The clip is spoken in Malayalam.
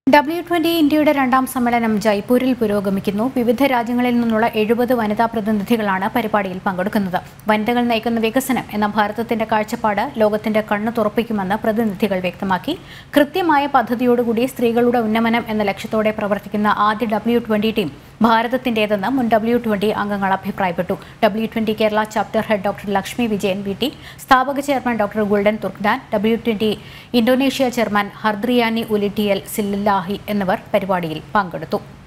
ഡബ്ല്യു ട്വന്റി ഇന്ത്യയുടെ രണ്ടാം സമ്മേളനം ജയ്പൂരിൽ പുരോഗമിക്കുന്നു വിവിധ രാജ്യങ്ങളിൽ നിന്നുള്ള എഴുപത് വനിതാ പ്രതിനിധികളാണ് പരിപാടിയിൽ പങ്കെടുക്കുന്നത് വനിതകൾ നയിക്കുന്ന വികസനം എന്ന ഭാരതത്തിന്റെ കാഴ്ചപ്പാട് ലോകത്തിന്റെ കണ്ണു തുറപ്പിക്കുമെന്ന് പ്രതിനിധികൾ വ്യക്തമാക്കി കൃത്യമായ പദ്ധതിയോടുകൂടി സ്ത്രീകളുടെ ഉന്നമനം എന്ന ലക്ഷ്യത്തോടെ പ്രവർത്തിക്കുന്ന ആദ്യ ഡബ്ല്യു ട്വന്റി ടീം ഭാരതത്തിന്റേതെന്ന് മുൻ ഡബ്ല്യു ട്വന്റി അംഗങ്ങൾ അഭിപ്രായപ്പെട്ടു W twenty Kerala chapter head doctor Lakshmi Vijayan V T സ്ഥാപക chairman doctor Gulden Turkdan W twenty Indonesia chairman Hadriani ഉലിറ്റിയൽ സില്ലാഹി എന്നിവർ പരിപാടിയിൽ പങ്കെടുത്തു